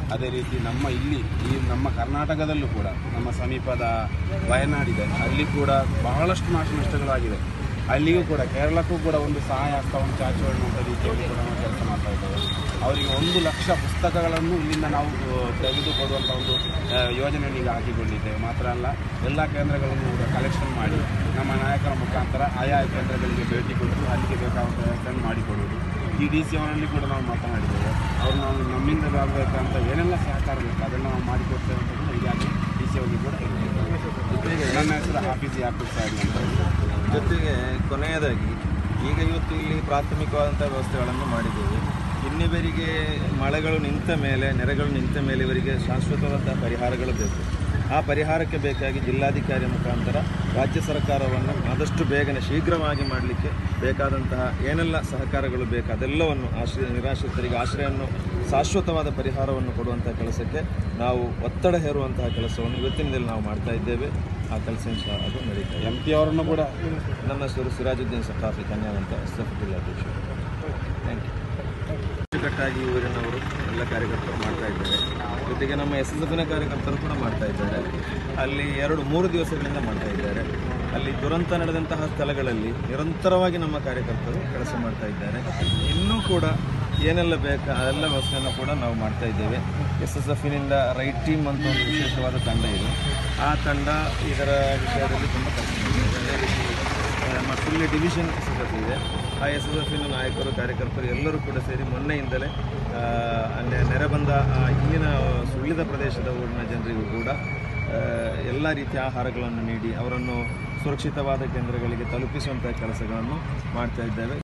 ಅದೇ ರೀತಿ ನಮ್ಮ ಇಲ್ಲಿ ಈ ನಮ್ಮ ಕರ್ನಾಟಕದಲ್ಲೂ ಕೂಡ ನಮ್ಮ ಸಮೀಪದ ವಯನಾಡಿದೆ ಅಲ್ಲಿ ಕೂಡ ಬಹಳಷ್ಟು ನಾಶ ನಷ್ಟಗಳಾಗಿದೆ ಅಲ್ಲಿಯೂ ಕೂಡ ಕೇರಳಕ್ಕೂ ಕೂಡ ಒಂದು ಸಹಾಯ ಹಸ್ತವನ್ನು ಚಾಚುವಂಥ ರೀತಿಯಲ್ಲಿ ಕೂಡ ನಾವು ಕೆಲಸ ಮಾಡ್ತಾ ಇದ್ದೇವೆ ಅವರಿಗೆ ಒಂದು ಲಕ್ಷ ಪುಸ್ತಕಗಳನ್ನು ಇಲ್ಲಿಂದ ನಾವು ಆ, ತೆಗೆದುಕೊಡುವಂಥ ಒಂದು ಆ, ಯೋಜನೆಯನ್ನು ಈಗ ಹಾಕಿಕೊಂಡಿದ್ದೇವೆ ಮಾತ್ರ ಅಲ್ಲ ಎಲ್ಲ ಕೇಂದ್ರಗಳನ್ನು ಕೂಡ ಕಲೆಕ್ಷನ್ ಮಾಡಿ ನಮ್ಮ ನಾಯಕರ ಮುಖಾಂತರ ಆಯಾ ಕೇಂದ್ರಗಳಿಗೆ ಭೇಟಿ ಕೊಟ್ಟು ಅಲ್ಲಿಗೆ ಬೇಕಾದಂಥ ವ್ಯವಸ್ಥೆಯನ್ನು ಮಾಡಿಕೊಡುವುದು ಈ ಡಿ ಸಿ ಅವರಲ್ಲಿ ಕೂಡ ನಾವು ಮಾತನಾಡಿದ್ದೇವೆ ಅವರು ನಾವು ನಮ್ಮಿಂದ ಆಗಬೇಕಂತ ಏನೆಲ್ಲ ಸಹಕಾರ ಬೇಕು ಅದೆಲ್ಲ ನಾವು ಮಾಡಿಕೊಡ್ತೇವೆ ಅಂತ ಕೂಡ ಈಗಾಗಲೇ ಡಿ ಸಿ ಅವರಿಗೆ ಕೂಡ ಹೇಳಿದ್ದೇವೆ ನನ್ನ ಹೆಸರು ಹಾಫೀಸ್ ಯಾಕೂಬ್ ಸಾಹೇಬ್ ಅಂತ ಜೊತೆಗೆ ಕೊನೆಯದಾಗಿ ಈಗ ಇವತ್ತು ಇಲ್ಲಿ ಪ್ರಾಥಮಿಕವಾದಂಥ ವ್ಯವಸ್ಥೆಗಳನ್ನು ಮಾಡಿದ್ದೇವೆ ಇನ್ನಿವರಿಗೆ ಮಳೆಗಳು ನಿಂತ ಮೇಲೆ ನೆರೆಗಳು ನಿಂತ ಮೇಲೆ ಇವರಿಗೆ ಶಾಶ್ವತವಾದಂಥ ಪರಿಹಾರಗಳು ಬೇಕು ಆ ಪರಿಹಾರಕ್ಕೆ ಬೇಕಾಗಿ ಜಿಲ್ಲಾಧಿಕಾರಿ ಮುಖಾಂತರ ರಾಜ್ಯ ಸರ್ಕಾರವನ್ನು ಆದಷ್ಟು ಬೇಗನೆ ಶೀಘ್ರವಾಗಿ ಮಾಡಲಿಕ್ಕೆ ಬೇಕಾದಂತಹ ಏನೆಲ್ಲ ಸಹಕಾರಗಳು ಬೇಕು ಅದೆಲ್ಲವನ್ನು ಆಶ್ರಯ ನಿರಾಶ್ರಿತರಿಗೆ ಆಶ್ರಯವನ್ನು ಶಾಶ್ವತವಾದ ಪರಿಹಾರವನ್ನು ಕೊಡುವಂತಹ ಕೆಲಸಕ್ಕೆ ನಾವು ಒತ್ತಡ ಹೇರುವಂತಹ ಕೆಲಸವನ್ನು ಇವತ್ತಿನ ದಿನದಲ್ಲಿ ನಾವು ಮಾಡ್ತಾ ಇದ್ದೇವೆ ಆ ಕೆಲಸ ಸಹ ಅದು ನಡೀತಾ ಇದೆ ಎಂ ಪಿ ಅವರನ್ನು ಕೂಡ ನನ್ನ ಹೆಸರು ಸಿರಾಜುದ್ದೀನ್ ಸಫಾಫಿ ಕನ್ಯಾವ್ ಅಂತ ಎಸ್ ಎಫ್ ಜಿಲ್ಲಾಧ್ಯಕ್ಷರು ಥ್ಯಾಂಕ್ ಯು ಅಚ್ಚುಕಟ್ಟಾಗಿ ಊರಿನವರು ಎಲ್ಲ ಕಾರ್ಯಕರ್ತರು ಮಾಡ್ತಾ ಇದ್ದಾರೆ ಜೊತೆಗೆ ನಮ್ಮ ಎಸ್ ಎಸ್ ಎಫ್ನ ಕಾರ್ಯಕರ್ತರು ಕೂಡ ಮಾಡ್ತಾ ಇದ್ದಾರೆ ಅಲ್ಲಿ ಎರಡು ಮೂರು ದಿವಸಗಳಿಂದ ಮಾಡ್ತಾ ಇದ್ದಾರೆ ಅಲ್ಲಿ ದುರಂತ ನಡೆದಂತಹ ಸ್ಥಳಗಳಲ್ಲಿ ನಿರಂತರವಾಗಿ ನಮ್ಮ ಕಾರ್ಯಕರ್ತರು ಕೆಲಸ ಮಾಡ್ತಾ ಇದ್ದಾರೆ ಇನ್ನೂ ಕೂಡ ಏನೆಲ್ಲ ಬೇಕಾ ಅದೆಲ್ಲ ವ್ಯವಸ್ಥೆಯನ್ನು ಕೂಡ ನಾವು ಮಾಡ್ತಾ ಇದ್ದೇವೆ ಎಸ್ ಎಸ್ ಎಫ್ನಿಂದ ರೈಟ್ ಟೀಮ್ ಅಂತ ಒಂದು ವಿಶೇಷವಾದ ತಂಡ ಇದೆ ಆ ತಂಡ ಇದರ ವಿಷಯದಲ್ಲಿ ತುಂಬ ಕೆಲಸ ಮಾಡಿದೆ ಅದೇ ರೀತಿ ಮತ್ತು ಇಲ್ಲಿ ಡಿವಿಷನ್ ಎಸ್ ಎಸ್ ಎಫ್ ಇದೆ ಆ ಎಸ್ ಎಸ್ ಎಫಿನ ನಾಯಕರು ಕಾರ್ಯಕರ್ತರು ಎಲ್ಲರೂ ಕೂಡ ಸೇರಿ ಮೊನ್ನೆಯಿಂದಲೇ ಆ, ನೆ- ನೆರೆ ಬಂದ ಆ ಇಲ್ಲಿನ ಸುಳ್ಳಿದ ಪ್ರದೇಶದ ಊರಿನ ಜನರಿಗೂ ಕೂಡ ಆ, ಎಲ್ಲ ರೀತಿಯ ಆಹಾರಗಳನ್ನು ನೀಡಿ ಅವರನ್ನು ಸುರಕ್ಷಿತವಾದ ಕೇಂದ್ರಗಳಿಗೆ ತಲುಪಿಸುವಂಥ ಕೆಲಸಗಳನ್ನು ಮಾಡ್ತಾ ಇದ್ದೇವೆ